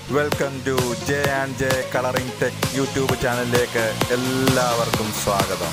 welcome to J and J colouring tech YouTube ചാനലിലേക്ക് എല്ലാവർക്കും സ്വാഗതം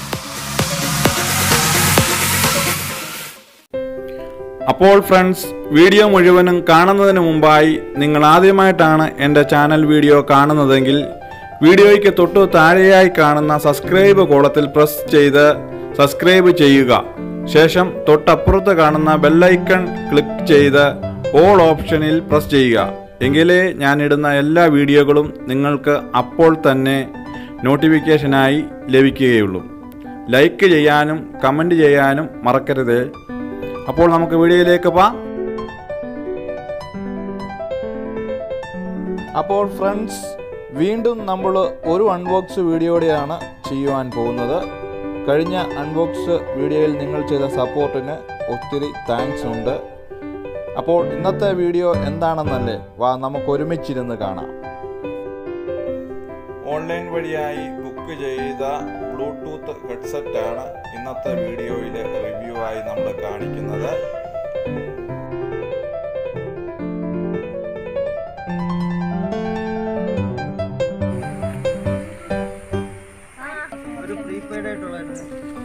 അപ്പോൾ ഫ്രണ്ട്സ് വീഡിയോ മുഴുവനും കാണുന്നതിന് മുമ്പായി നിങ്ങൾ ആദ്യമായിട്ടാണ് എൻ്റെ ചാനൽ വീഡിയോ കാണുന്നതെങ്കിൽ വീഡിയോയ്ക്ക് തൊട്ടു താഴെയായി കാണുന്ന സബ്സ്ക്രൈബ് കോളത്തിൽ പ്രസ് ചെയ്ത് സബ്സ്ക്രൈബ് ചെയ്യുക ശേഷം തൊട്ടപ്പുറത്ത് കാണുന്ന ബെല്ലൈക്കൺ ക്ലിക്ക് ചെയ്ത് ഓൾ ഓപ്ഷനിൽ പ്രസ് ചെയ്യുക എങ്കിലേ ഞാനിടുന്ന എല്ലാ വീഡിയോകളും നിങ്ങൾക്ക് അപ്പോൾ തന്നെ നോട്ടിഫിക്കേഷനായി ലഭിക്കുകയുള്ളൂ ലൈക്ക് ചെയ്യാനും കമൻറ്റ് ചെയ്യാനും മറക്കരുതേ അപ്പോൾ നമുക്ക് വീഡിയോയിലേക്ക് പോവാം അപ്പോൾ ഫ്രണ്ട്സ് വീണ്ടും നമ്മൾ ഒരു അൺബോക്സ് വീഡിയോയുടെയാണ് ചെയ്യുവാൻ പോകുന്നത് കഴിഞ്ഞ അൺബോക്സ് വീഡിയോയിൽ നിങ്ങൾ ചെയ്ത സപ്പോർട്ടിന് ഒത്തിരി താങ്ക്സ് ഉണ്ട് അപ്പോൾ ഇന്നത്തെ വീഡിയോ എന്താണെന്നല്ലേ വാ നമുക്ക് ഒരുമിച്ചിരുന്ന് കാണാം ഓൺലൈൻ വഴിയായി ബുക്ക് ചെയ്ത ബ്ലൂടൂത്ത് ഹെഡ്സെറ്റ് ആണ് ഇന്നത്തെ വീഡിയോയിലെ റിവ്യൂ ആയി നമ്മൾ കാണിക്കുന്നത് ഒരു പ്രീപെയ്ഡ് ആയിട്ടുള്ളായിരുന്നു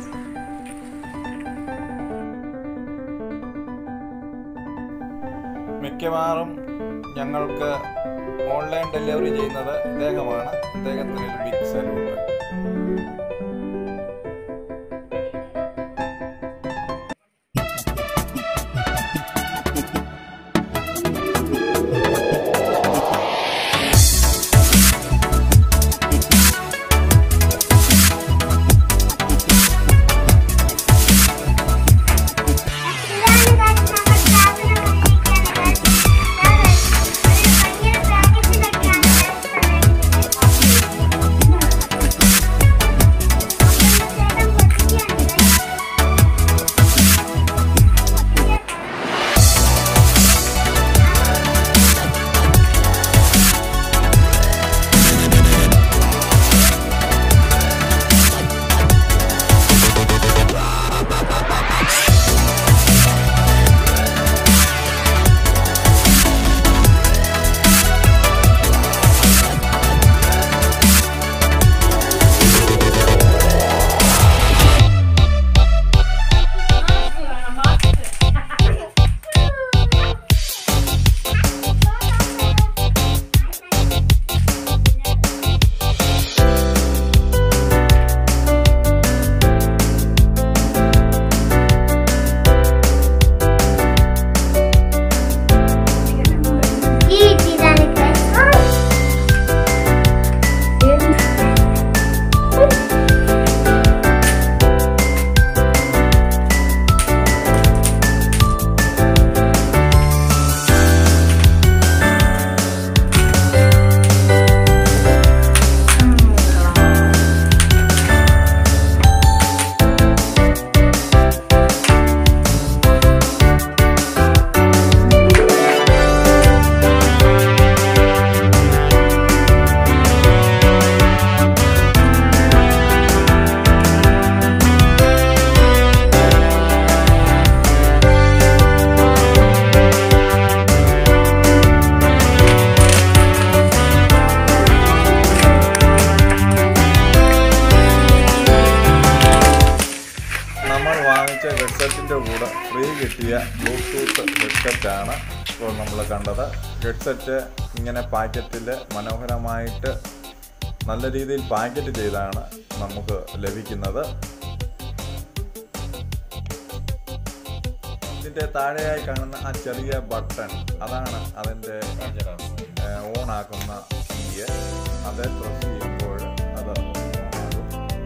മിക്കവാറും ഞങ്ങൾക്ക് ഓൺലൈൻ ഡെലിവറി ചെയ്യുന്നത് ഇദ്ദേഹമാണ് ഇദ്ദേഹത്തിന് ഒരു ബിഗ് സല്യൂട്ട് നമ്മൾ വാങ്ങിച്ച ഹെഡ്സെറ്റിൻ്റെ കൂടെ ഫ്രീ കിട്ടിയ ബ്ലൂടൂത്ത് ഹെഡ്സെറ്റാണ് ഇപ്പോൾ നമ്മൾ കണ്ടത് ഹെഡ്സെറ്റ് ഇങ്ങനെ പാക്കറ്റിൽ മനോഹരമായിട്ട് നല്ല രീതിയിൽ പാക്കറ്റ് ചെയ്താണ് നമുക്ക് ലഭിക്കുന്നത് ഇതിൻ്റെ താഴെയായി കാണുന്ന ആ ചെറിയ ബട്ടൺ അതാണ് അതിൻ്റെ ഓൺ ആക്കുന്ന കീ അത് പ്രസ് ചെയ്യുമ്പോൾ അത് ഓണാകും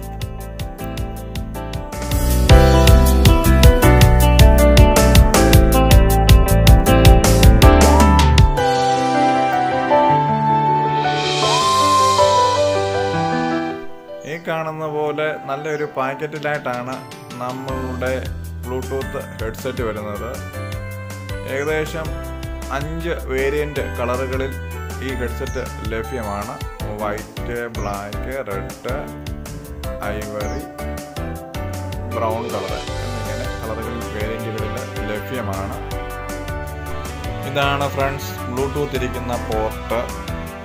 ഈ കാണുന്ന പോലെ നല്ലൊരു പാക്കറ്റിലായിട്ടാണ് നമ്മളുടെ ബ്ലൂടൂത്ത് ഹെഡ്സെറ്റ് വരുന്നത് ഏകദേശം അഞ്ച് വേരിയൻ്റ് കളറുകളിൽ ഈ ഹെഡ്സെറ്റ് ലഭ്യമാണ് white black red ivory brown colour എന്നിങ്ങനെ കളറുകളിൽ വേരിയൻറ്റുകളിൽ ലഭ്യമാണ് ഇതാണ് ഫ്രണ്ട്സ് ബ്ലൂടൂത്ത് ഇരിക്കുന്ന പോർട്ട്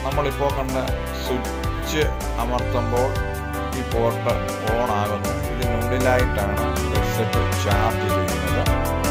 നമ്മളിപ്പോൾ കണ്ട സ്വിച്ച് അമർത്തുമ്പോൾ ഈ പോർട്ട് ഓൺ ആകുന്നു ഇതിനുള്ളിലായിട്ടാണ് ഹെഡ്സെറ്റ് ചാർജ് ചെയ്യുന്നത്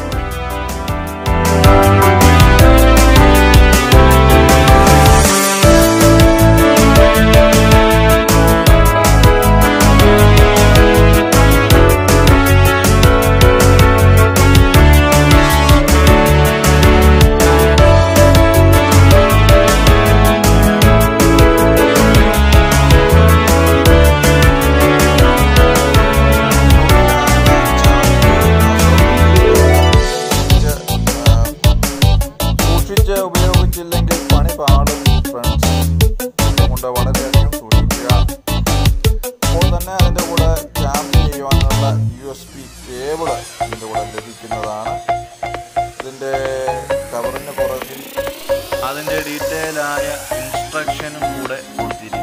സൂക്ഷിച്ച് ഉപയോഗിച്ചില്ലെങ്കിൽ പണി പാടും ഫ്രണ്ട്സ് അതുകൊണ്ട് വളരെയധികം സൂക്ഷിക്കുക അപ്പോൾ തന്നെ അതിൻ്റെ കൂടെ ചാർജ് ചെയ്യുവാനുള്ള യു എസ് പി കേബിള് ഇതിൻ്റെ കൂടെ ലഭിക്കുന്നതാണ് ഇതിൻ്റെ കവറിന് പുറകിൽ അതിൻ്റെ ഡീറ്റെയിൽ ആയ ഇൻസ്ട്രക്ഷനും കൂടെ കൊടുത്തിരിക്കുന്നു